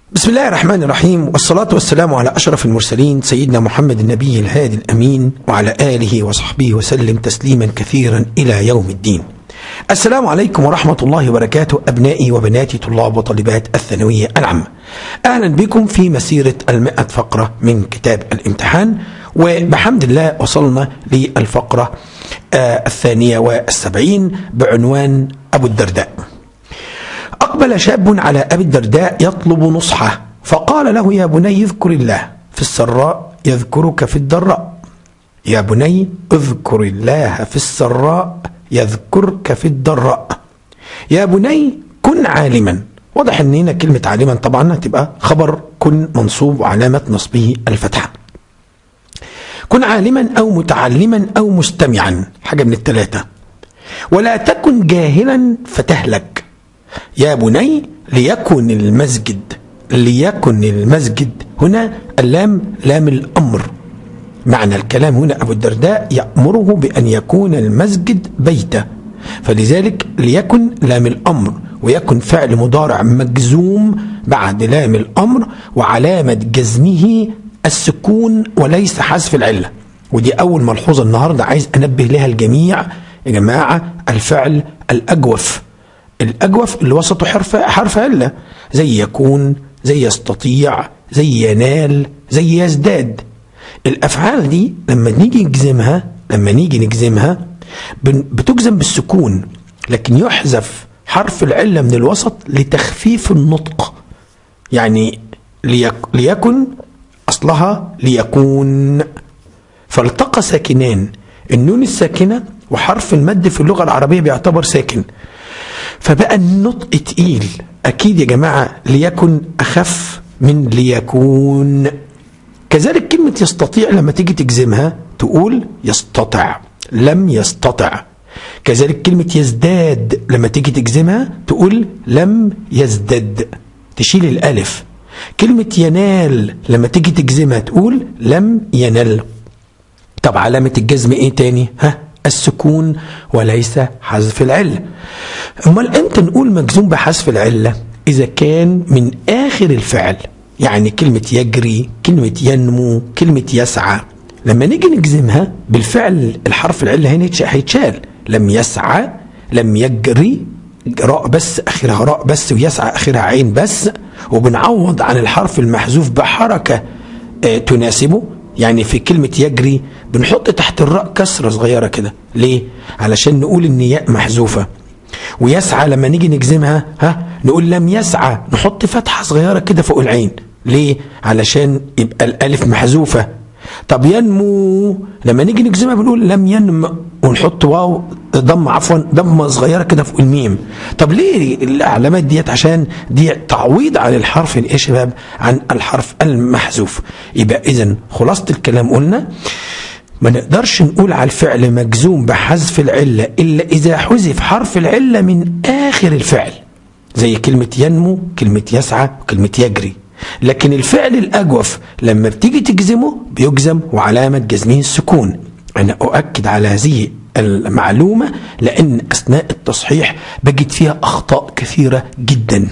بسم الله الرحمن الرحيم والصلاة والسلام على أشرف المرسلين سيدنا محمد النبي الهادي الأمين وعلى آله وصحبه وسلم تسليما كثيرا إلى يوم الدين السلام عليكم ورحمة الله وبركاته أبنائي وبناتي طلاب وطالبات الثانوية العامة أهلا بكم في مسيرة المئة فقرة من كتاب الامتحان وبحمد الله وصلنا للفقرة آه الثانية والسبعين بعنوان أبو الدرداء أقبل شاب على أبي الدرداء يطلب نصحه فقال له يا بني اذكر الله في السراء يذكرك في الضراء يا بني اذكر الله في السراء يذكرك في الضراء يا بني كن عالما واضح ان هنا كلمة عالما طبعا هتبقى خبر كن منصوب وعلامة نصبه الفتحة كن عالما أو متعلما أو مستمعا حاجة من الثلاثة ولا تكن جاهلا فتهلك يا بني ليكن المسجد ليكن المسجد هنا اللام لام الأمر معنى الكلام هنا أبو الدرداء يأمره بأن يكون المسجد بيته فلذلك ليكن لام الأمر ويكن فعل مضارع مجزوم بعد لام الأمر وعلامة جزمه السكون وليس حذف العلة ودي أول ملحوظة النهاردة عايز أنبه لها الجميع يا جماعة الفعل الأجوف الأجوف اللي وسطه حرف حرف علة زي يكون زي يستطيع زي ينال زي يزداد الأفعال دي لما نيجي نجزمها لما نيجي نجزمها بتجزم بالسكون لكن يحذف حرف العلة من الوسط لتخفيف النطق يعني ليك ليكن أصلها ليكون فالتقى ساكنان النون الساكنة وحرف المد في اللغة العربية بيعتبر ساكن فبقى النطق تقيل أكيد يا جماعة ليكن أخف من ليكون كذلك كلمة يستطيع لما تيجي تجزمها تقول يستطع لم يستطع كذلك كلمة يزداد لما تيجي تجزمها تقول لم يزدد تشيل الألف كلمة ينال لما تيجي تجزمها تقول لم ينل طب علامة الجزم ايه تاني ها السكون وليس حذف العلة امال امتى نقول مجزوم بحذف العلة اذا كان من اخر الفعل يعني كلمة يجري كلمة ينمو كلمة يسعى لما نيجي نجزمها بالفعل الحرف العلة هنا هيتشال لم يسعى لم يجري راء بس اخرها راء بس ويسعى اخرها عين بس وبنعوض عن الحرف المحذوف بحركة آه تناسبه يعني في كلمة يجري بنحط تحت الراء كسرة صغيرة كده ليه؟ علشان نقول ان ياء محذوفة ويسعى لما نيجي نجزمها ها نقول لم يسعى نحط فتحة صغيرة كده فوق العين ليه؟ علشان يبقى الألف محذوفة طب ينمو لما نيجي نجزمها بنقول لم ينم ونحط واو ضم عفوا ضمه صغيره كده فوق الميم طب ليه العلامات ديت عشان دي تعويض عن الحرف ايه يا شباب عن الحرف المحذوف يبقى اذا خلاصه الكلام قلنا ما نقدرش نقول على الفعل مجزوم بحذف العله الا اذا حذف حرف العله من اخر الفعل زي كلمه ينمو كلمه يسعى وكلمه يجري لكن الفعل الأجوف لما بتيجي تجزمه بيجزم وعلامة جزمه السكون أنا أؤكد على هذه المعلومة لأن أثناء التصحيح بجد فيها أخطاء كثيرة جدا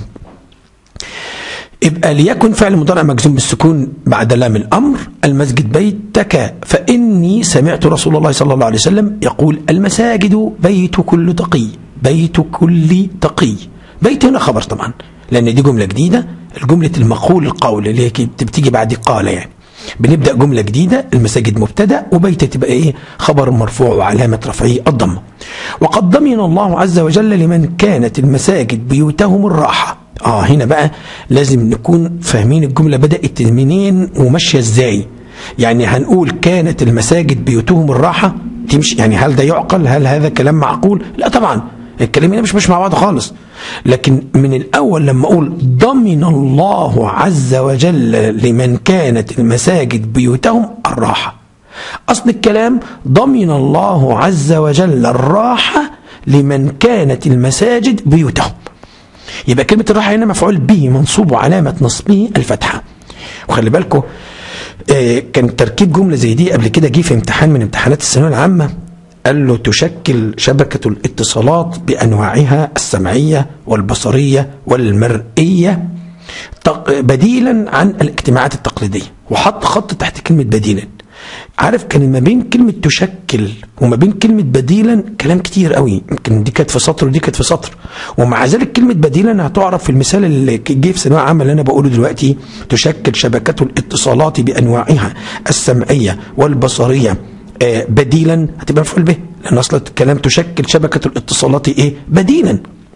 يبقى ليكن فعل مضارع مجزوم بالسكون بعد لام الأمر المسجد بيتك فإني سمعت رسول الله صلى الله عليه وسلم يقول المساجد بيت كل تقي بيت كل تقي بيت هنا خبر طبعا لأن دي جملة جديدة الجملة المقول القول اللي هي بتيجي بعد قال يعني بنبدأ جملة جديدة المساجد مبتدأ وبيت تبقى ايه خبر مرفوع وعلامة رفعه الضمة وقد ضمن الله عز وجل لمن كانت المساجد بيوتهم الراحة اه هنا بقى لازم نكون فاهمين الجملة بدأت منين وماشية ازاي يعني هنقول كانت المساجد بيوتهم الراحة تمشي يعني هل ده يعقل هل هذا كلام معقول لا طبعا الكلام هنا مش مش مع بعض خالص لكن من الأول لما أقول ضمن الله عز وجل لمن كانت المساجد بيوتهم الراحة أصل الكلام ضمن الله عز وجل الراحة لمن كانت المساجد بيوتهم يبقى كلمة الراحة هنا مفعول به منصوب وعلامة نصبه الفتحة وخلي بالكم آه كان تركيب جملة زي دي قبل كده جه في امتحان من امتحانات الثانوية العامة قال له تشكل شبكة الاتصالات بأنواعها السمعية والبصرية والمرئية بديلا عن الاجتماعات التقليدية وحط خط تحت كلمة بديلا عارف كان ما بين كلمة تشكل وما بين كلمة بديلا كلام كتير قوي يمكن دي كانت في سطر ودي كانت في سطر ومع ذلك كلمة بديلا هتعرف في المثال اللي جه في ثانوية عامة اللي أنا بقوله دلوقتي تشكل شبكة الاتصالات بأنواعها السمعية والبصرية آه، بديلا هتبقى مفعول به لأن أصل الكلام تشكل شبكة الاتصالات إيه بديلا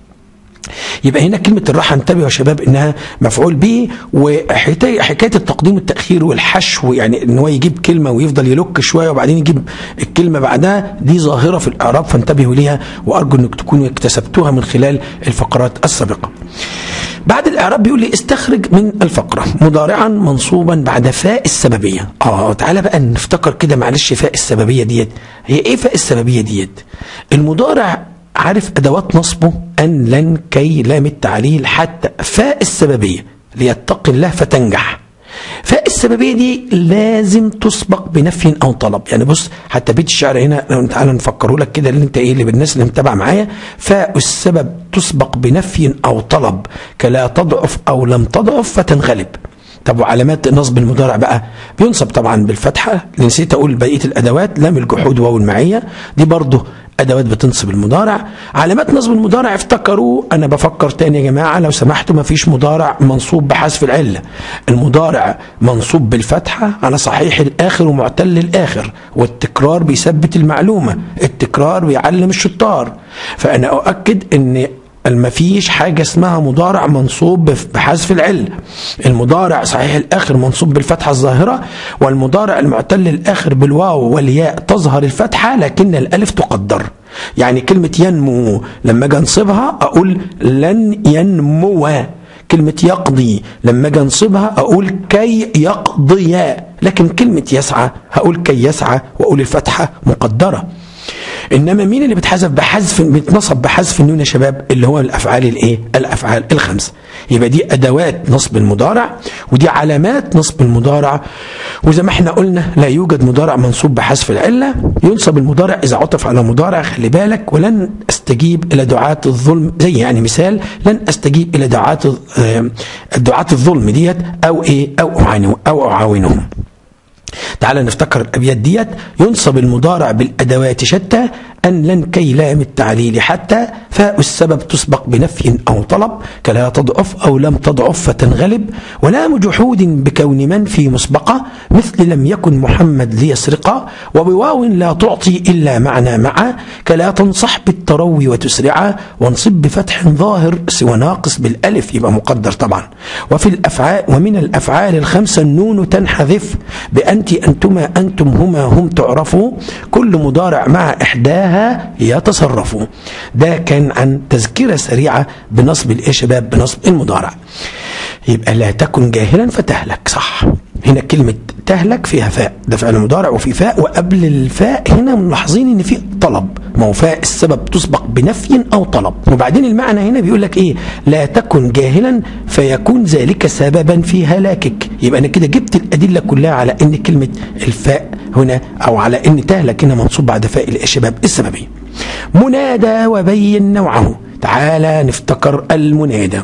يبقى هنا كلمة الراحة انتبهوا يا شباب انها مفعول به وحكاية التقديم والتأخير والحشو يعني ان هو يجيب كلمة ويفضل يلك شوية وبعدين يجيب الكلمة بعدها دي ظاهرة في الإعراب فانتبهوا ليها وأرجو انك تكونوا اكتسبتوها من خلال الفقرات السابقة بعد الإعراب بيقول لي استخرج من الفقرة مضارعا منصوبا بعد فاء السببية اه تعالى بقى نفتكر كده معلش فاء السببية ديت هي ايه فاء السببية ديت المضارع عارف أدوات نصبه أن لن كي لام التعليل حتى فاء السببية ليتقي الله فتنجح فاء السببية دي لازم تسبق بنفي أو طلب يعني بص حتى بيت الشعر هنا تعالى نفكره لك كده اللي انت ايه اللي بالناس اللي متابعه معايا فاء السبب تسبق بنفي أو طلب كلا تضعف أو لم تضعف فتنغلب طب وعلامات نصب المضارع بقى بينصب طبعا بالفتحة نسيت أقول بقية الأدوات لام الجحود واو المعية دي برضه ادوات بتنصب المضارع علامات نصب المضارع افتكروا انا بفكر تاني يا جماعه لو سمحتوا ما فيش مضارع منصوب بحذف العله المضارع منصوب بالفتحه على صحيح الاخر ومعتل الاخر والتكرار بيثبت المعلومه التكرار بيعلم الشطار فانا اؤكد ان ما فيش حاجة اسمها مضارع منصوب بحذف العلة المضارع صحيح الآخر منصوب بالفتحة الظاهرة والمضارع المعتل الآخر بالواو والياء تظهر الفتحة لكن الألف تقدر يعني كلمة ينمو لما اجي انصبها أقول لن ينمو كلمة يقضي لما اجي انصبها أقول كي يقضي لكن كلمة يسعى هقول كي يسعى وأقول الفتحة مقدرة انما مين اللي بتحذف بحذف بيتنصب بحذف النون يا شباب اللي هو الافعال الايه الافعال الخمسه يبقى دي ادوات نصب المضارع ودي علامات نصب المضارع وزي ما احنا قلنا لا يوجد مضارع منصوب بحذف العله ينصب المضارع اذا عطف على مضارع خلي بالك ولن استجيب الى دعاة الظلم زي يعني مثال لن استجيب الى دعاة آه، دعاة الظلم ديت او ايه او اعاونهم او اعاونهم تعال نفتكر الأبيات ديت ينصب المضارع بالأدوات شتى أن لن كي لام التعليل حتى فاء السبب تسبق بنفي أو طلب كلا تضعف أو لم تضعف فتنغلب ولام جحود بكون من في مسبقة مثل لم يكن محمد ليسرقا وبواو لا تعطي إلا معنى مع كلا تنصح بالتروي وتسرعا وانصب بفتح ظاهر سوى ناقص بالألف يبقى مقدر طبعا وفي الأفعال ومن الأفعال الخمسة النون تنحذف بأنت أنتما أنتم هما هم تعرفوا كل مضارع مع إحداها يتصرفوا ده كان عن تذكرة سريعة بنصب الإيه شباب بنصب المضارع يبقى لا تكن جاهلا فتهلك صح هنا كلمة تهلك فيها فاء ده فعل مضارع وفي فاء وقبل الفاء هنا ملاحظين ان في طلب ما هو فاء السبب تسبق بنفي او طلب وبعدين المعنى هنا بيقول لك ايه لا تكن جاهلا فيكون ذلك سببا في هلاكك يبقى انا كده جبت الادله كلها على ان كلمه الفاء هنا او على ان تهلك هنا منصوب بعد فاء الشباب السببي منادى وبين نوعه تعالى نفتكر المنادى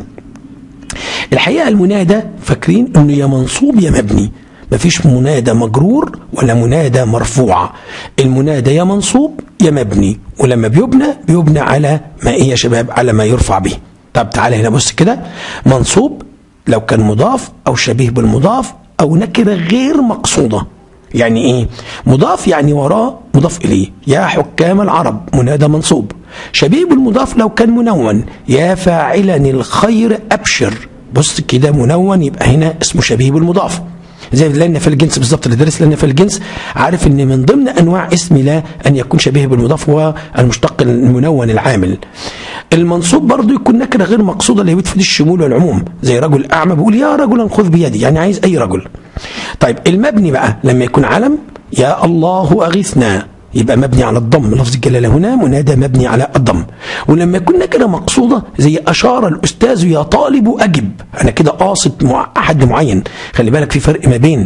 الحقيقة المنادى فاكرين انه يا منصوب يا مبني مفيش منادى مجرور ولا منادى مرفوع المنادى يا منصوب يا مبني ولما بيبنى بيبنى على ما ايه يا شباب على ما يرفع به طب تعالى هنا بص كده منصوب لو كان مضاف او شبيه بالمضاف او نكره غير مقصوده يعني ايه مضاف يعني وراه مضاف اليه يا حكام العرب منادى منصوب شبيه بالمضاف لو كان منون يا فاعلا الخير ابشر بص كده منون يبقى هنا اسمه شبيه بالمضاف زي لان في الجنس بالظبط اللي درس لان في الجنس عارف ان من ضمن انواع اسم لا ان يكون شبيه بالمضاف هو المشتق المنون العامل المنصوب برضه يكون نكره غير مقصوده اللي بتفيد الشمول والعموم زي رجل اعمى بيقول يا رجل خذ بيدي يعني عايز اي رجل طيب المبني بقى لما يكون علم يا الله اغثنا يبقى مبني على الضم لفظ الجلالة هنا منادى مبني على الضم ولما يكون نكرة مقصودة زي أشار الأستاذ يا طالب أجب أنا كده قاصد مع أحد معين خلي بالك في فرق ما بين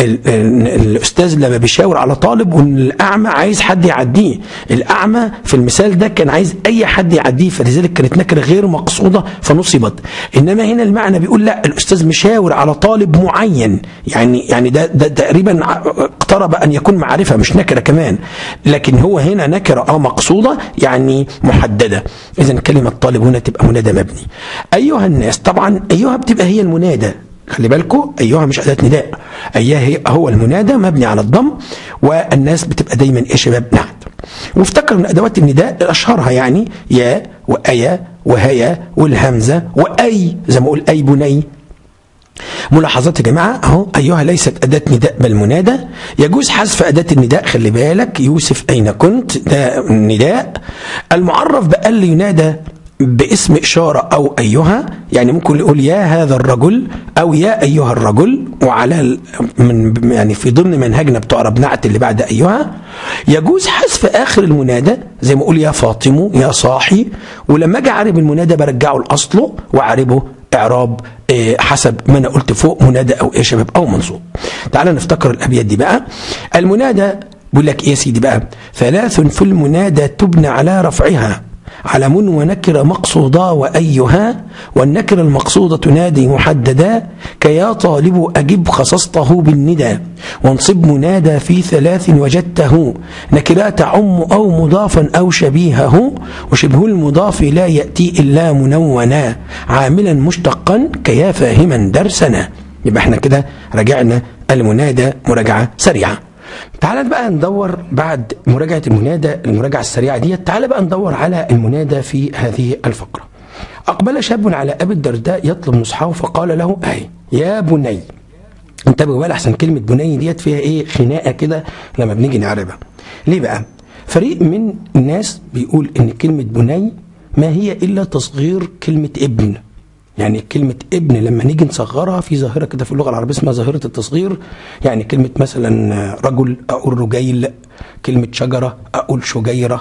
الأستاذ لما بيشاور على طالب والأعمى عايز حد يعديه الأعمى في المثال ده كان عايز أي حد يعديه فلذلك كانت نكرة غير مقصودة فنصبت إنما هنا المعنى بيقول لا الأستاذ مشاور على طالب معين يعني يعني ده, ده تقريبا اقترب أن يكون معرفة مش نكرة كمان لكن هو هنا نكرة اه مقصودة يعني محددة إذا كلمة طالب هنا تبقى منادى مبني أيها الناس طبعا أيها بتبقى هي المنادى خلي بالكم أيها مش أداة نداء أيها هي هو المنادى مبني على الضم والناس بتبقى دايما إيه شباب نعت وافتكر من أدوات النداء أشهرها يعني يا وأيا وهيا والهمزة وأي زي ما أقول أي بني ملاحظات يا جماعة أهو أيها ليست أداة نداء بل منادى يجوز حذف أداة النداء خلي بالك يوسف أين كنت ده نداء المعرف بأل ينادى باسم إشارة أو أيها يعني ممكن يقول يا هذا الرجل أو يا أيها الرجل وعلى من يعني في ضمن منهجنا بتوع ربنعت اللي بعد أيها يجوز حذف آخر المنادى زي ما أقول يا فاطم يا صاحي ولما أجي أعرب المنادى برجعه لأصله وأعربه إعراب إيه حسب ما أنا قلت فوق منادى أو إيه شباب أو منصوب تعال نفتكر الأبيات دي بقى المنادى بيقول لك إيه يا سيدي بقى ثلاث في المنادى تبنى على رفعها علم ونكر مقصودا وأيها والنكر المقصودة تنادي محددا كيا طالب أجب خصصته بالندى وانصب منادى في ثلاث وجدته نكرات عم أو مضافا أو شبيهه وشبه المضاف لا يأتي إلا منونا عاملا مشتقا كيا فاهما درسنا يبقى احنا كده رجعنا المنادى مراجعة سريعة تعال بقى ندور بعد مراجعة المنادى المراجعة السريعة دي تعال بقى ندور على المنادى في هذه الفقرة أقبل شاب على أبي الدرداء يطلب نصحه فقال له أي يا بني انتبهوا بقى أحسن كلمة بني ديت فيها إيه خناقة كده لما بنيجي نعربها ليه بقى فريق من الناس بيقول إن كلمة بني ما هي إلا تصغير كلمة ابن يعني كلمة ابن لما نيجي نصغرها في ظاهرة كده في اللغة العربية اسمها ظاهرة التصغير يعني كلمة مثلا رجل أقول رجيل كلمة شجرة أقول شجيرة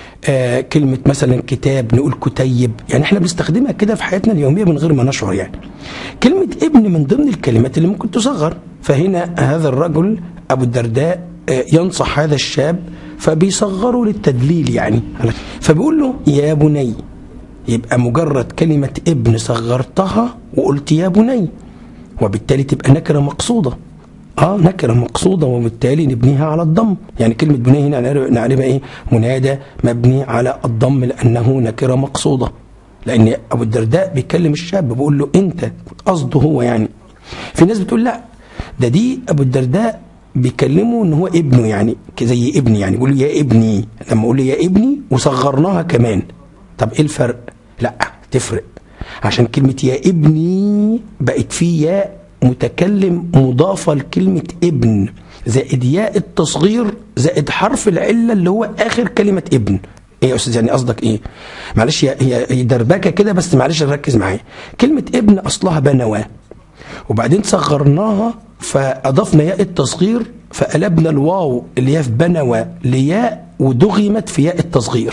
آه كلمة مثلا كتاب نقول كتيب يعني احنا بنستخدمها كده في حياتنا اليومية من غير ما نشعر يعني كلمة ابن من ضمن الكلمات اللي ممكن تصغر فهنا هذا الرجل أبو الدرداء آه ينصح هذا الشاب فبيصغره للتدليل يعني فبيقول له يا بني يبقى مجرد كلمة ابن صغرتها وقلت يا بني وبالتالي تبقى نكرة مقصودة اه نكرة مقصودة وبالتالي نبنيها على الضم يعني كلمة بني هنا نعرفها ايه منادى مبني على الضم لأنه نكرة مقصودة لأن أبو الدرداء بيكلم الشاب بيقول له أنت قصده هو يعني في ناس بتقول لا ده دي أبو الدرداء بيكلمه ان هو ابنه يعني زي ابني يعني بيقول يا ابني لما اقول يا ابني وصغرناها كمان طب ايه الفرق لا تفرق عشان كلمة يا ابني بقت في ياء متكلم مضافة لكلمة ابن زائد ياء التصغير زائد حرف العلة اللي هو آخر كلمة ابن ايه يا استاذ يعني قصدك ايه معلش هي دربكه كده بس معلش ركز معايا كلمه ابن اصلها بنوى وبعدين صغرناها فاضفنا ياء التصغير فقلبنا الواو اللي هي في بنوى لياء ودغمت في ياء التصغير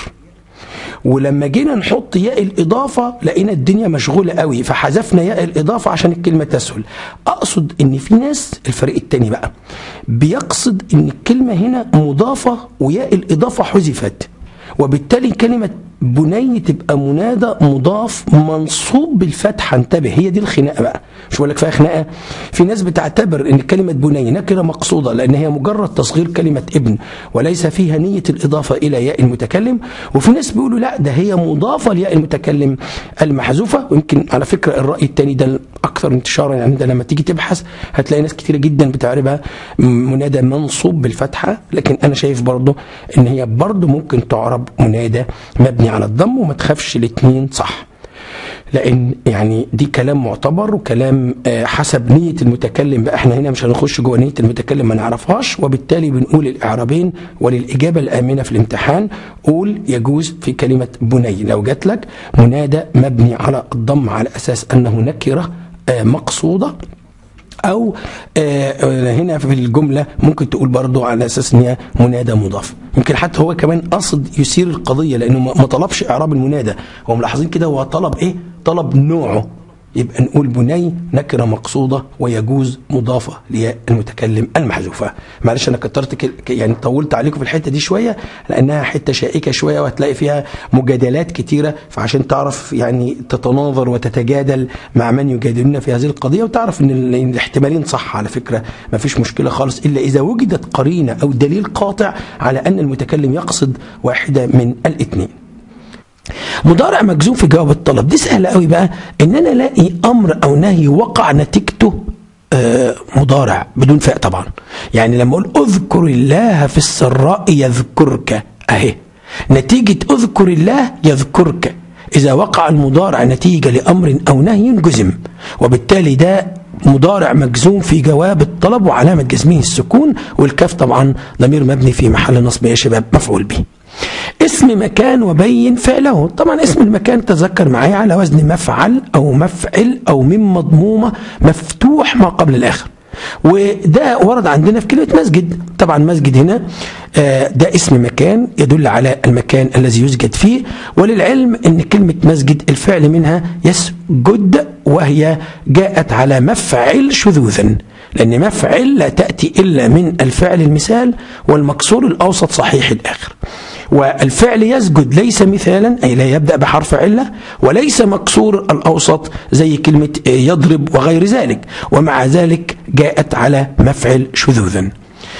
ولما جينا نحط ياء الإضافة لقينا الدنيا مشغولة قوي فحذفنا ياء الإضافة عشان الكلمة تسهل أقصد إن في ناس الفريق التاني بقى بيقصد إن الكلمة هنا مضافة وياء الإضافة حذفت وبالتالي كلمة بني تبقى منادى مضاف منصوب بالفتحة انتبه هي دي الخناقة بقى مش بقول لك فيها خناقة في ناس بتعتبر ان كلمة بني نكرة مقصودة لان هي مجرد تصغير كلمة ابن وليس فيها نية الإضافة إلى ياء المتكلم وفي ناس بيقولوا لا ده هي مضافة لياء المتكلم المحذوفة ويمكن على فكرة الرأي الثاني ده أكثر انتشارا يعني ده لما تيجي تبحث هتلاقي ناس كتيرة جدا بتعربها منادى منصوب بالفتحة لكن أنا شايف برضه ان هي برضه ممكن تعرب منادى مبني على الضم وما تخافش الاثنين صح لان يعني دي كلام معتبر وكلام حسب نيه المتكلم بقى احنا هنا مش هنخش جوه نيه المتكلم ما نعرفهاش وبالتالي بنقول الاعرابين وللاجابه الامنه في الامتحان قول يجوز في كلمه بني لو جات لك منادى مبني على الضم على اساس انه نكره مقصوده او آه هنا في الجمله ممكن تقول برضو على اساس ان هي منادى مضاف يمكن حتى هو كمان قصد يثير القضيه لانه ما طلبش اعراب المنادى هو ملاحظين كده هو طلب ايه طلب نوعه يبقى نقول بني نكره مقصوده ويجوز مضافه للمتكلم المحذوفه معلش انا كترت يعني طولت عليكم في الحته دي شويه لانها حته شائكه شويه وهتلاقي فيها مجادلات كتيره فعشان تعرف يعني تتناظر وتتجادل مع من يجادلون في هذه القضيه وتعرف ان الاحتمالين صح على فكره ما فيش مشكله خالص الا اذا وجدت قرينه او دليل قاطع على ان المتكلم يقصد واحده من الاثنين مضارع مجزوم في جواب الطلب دي سهلة قوي بقى ان انا الاقي امر او نهي وقع نتيجته آه مضارع بدون فاء طبعا يعني لما اقول اذكر الله في السراء يذكرك اهي نتيجة اذكر الله يذكرك اذا وقع المضارع نتيجة لامر او نهي جزم وبالتالي ده مضارع مجزوم في جواب الطلب وعلامة جزمه السكون والكاف طبعا ضمير مبني في محل نصب يا شباب مفعول به اسم مكان وبين فعله طبعا اسم المكان تذكر معايا على وزن مفعل أو مفعل أو من مضمومة مفتوح ما قبل الآخر وده ورد عندنا في كلمة مسجد طبعا مسجد هنا ده اسم مكان يدل على المكان الذي يسجد فيه وللعلم ان كلمة مسجد الفعل منها يسجد وهي جاءت على مفعل شذوذا لأن مفعل لا تأتي إلا من الفعل المثال والمكسور الأوسط صحيح الآخر والفعل يسجد ليس مثالا أي لا يبدأ بحرف علة وليس مكسور الأوسط زي كلمة يضرب وغير ذلك ومع ذلك جاءت على مفعل شذوذا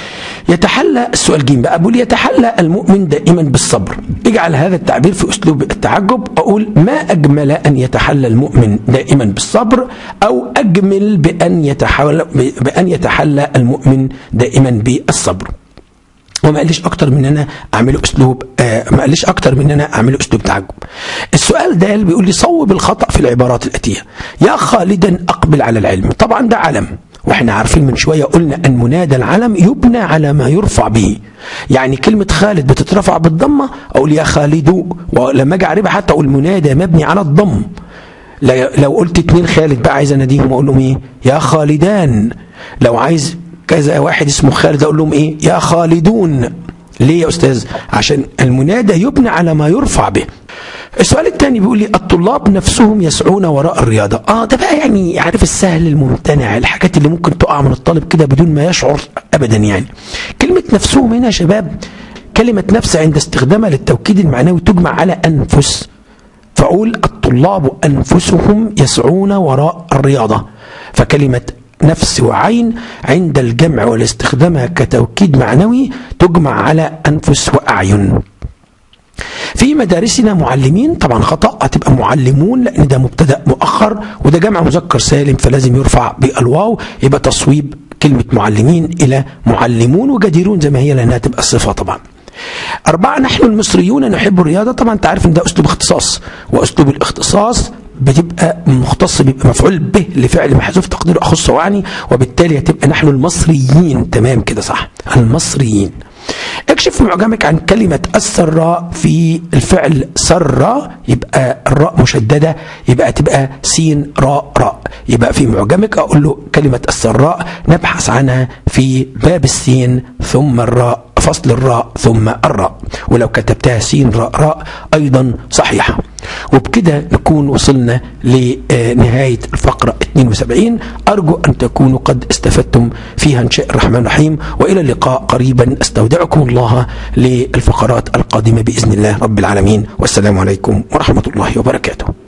يتحلى السؤال جيم بقى بقول يتحلى المؤمن دائما بالصبر اجعل هذا التعبير في اسلوب التعجب اقول ما اجمل ان يتحلى المؤمن دائما بالصبر او اجمل بان يتحلى بان يتحلى المؤمن دائما بالصبر وما قاليش اكتر من ان انا اعمله اسلوب آه ما قاليش اكتر من ان انا اعمله اسلوب تعجب السؤال ده بيقول لي صوب الخطا في العبارات الاتيه يا خالدا اقبل على العلم طبعا ده علم واحنا عارفين من شويه قلنا ان منادى العلم يبنى على ما يرفع به يعني كلمه خالد بتترفع بالضمه اقول يا خالد ولما اجي اعربها حتى اقول منادى مبني على الضم لو قلت اتنين خالد بقى عايز اناديهم اقول لهم ايه يا خالدان لو عايز كذا واحد اسمه خالد اقول لهم ايه يا خالدون ليه يا استاذ عشان المنادى يبنى على ما يرفع به السؤال الثاني بيقول لي الطلاب نفسهم يسعون وراء الرياضة اه ده بقى يعني عارف السهل الممتنع الحاجات اللي ممكن تقع من الطالب كده بدون ما يشعر ابدا يعني كلمة نفسهم هنا يا شباب كلمة نفس عند استخدامها للتوكيد المعنوي تجمع على أنفس فأقول الطلاب أنفسهم يسعون وراء الرياضة فكلمة نفس وعين عند الجمع والاستخدامها كتوكيد معنوي تجمع على أنفس وأعين في مدارسنا معلمين طبعا خطأ هتبقى معلمون لأن ده مبتدأ مؤخر وده جمع مذكر سالم فلازم يرفع بالواو يبقى تصويب كلمة معلمين إلى معلمون وجديرون زي ما هي لأنها تبقى صفة طبعا أربعة نحن المصريون نحب الرياضة طبعا أنت عارف إن ده أسلوب اختصاص وأسلوب الاختصاص بتبقى مختص بيبقى مفعول به لفعل محذوف تقديره أخص وعني وبالتالي هتبقى نحن المصريين تمام كده صح المصريين اكشف في معجمك عن كلمة السراء في الفعل سر يبقى الراء مشددة يبقى تبقى سين راء راء يبقى في معجمك أقول له كلمة السراء نبحث عنها في باب السين ثم الراء فصل الراء ثم الراء ولو كتبتها سين راء راء أيضا صحيحة وبكده نكون وصلنا لنهاية الفقرة 72 أرجو أن تكونوا قد استفدتم فيها إن شاء الرحمن الرحيم وإلى اللقاء قريبا استودعكم الله للفقرات القادمة بإذن الله رب العالمين والسلام عليكم ورحمة الله وبركاته